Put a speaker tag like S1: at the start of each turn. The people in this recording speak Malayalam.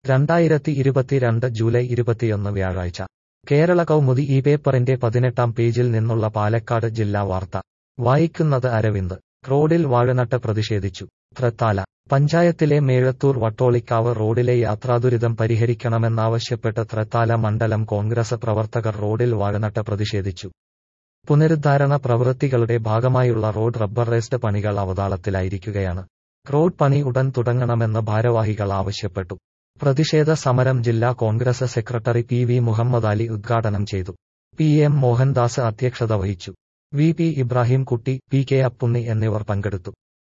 S1: രണ്ടായിരത്തി ഇരുപത്തിരണ്ട് ജൂലൈ ഇരുപത്തിയൊന്ന് വ്യാഴാഴ്ച കേരള കൗമുദി ഈ പേപ്പറിന്റെ പതിനെട്ടാം പേജിൽ നിന്നുള്ള പാലക്കാട് ജില്ലാ വാർത്ത വായിക്കുന്നത് അരവിന്ദ് റോഡിൽ വാഴനട്ട് പ്രതിഷേധിച്ചു തൃത്താല പഞ്ചായത്തിലെ മേഴത്തൂർ വട്ടോളിക്കാവ് റോഡിലെ യാത്രാദുരിതം പരിഹരിക്കണമെന്നാവശ്യപ്പെട്ട് തൃത്താല മണ്ഡലം കോൺഗ്രസ് പ്രവർത്തകർ റോഡിൽ വാഴനട്ട് പ്രതിഷേധിച്ചു പുനരുദ്ധാരണ പ്രവൃത്തികളുടെ ഭാഗമായുള്ള റോഡ് റബ്ബർ റേസ്റ്റ് പണികൾ അവതാളത്തിലായിരിക്കുകയാണ് റോഡ് പണി ഉടൻ തുടങ്ങണമെന്ന് ഭാരവാഹികൾ ആവശ്യപ്പെട്ടു പ്രതിഷേധ സമരം ജില്ലാ Congress secretary P V Muhammad Ali ഉദ്ഘാടനം ചെയ്തു പി എം മോഹൻദാസ് അധ്യക്ഷത വഹിച്ചു വി പി ഇബ്രാഹിം കുട്ടി പി കെ അപ്പുണ്ണി എന്നിവർ പങ്കെടുത്തു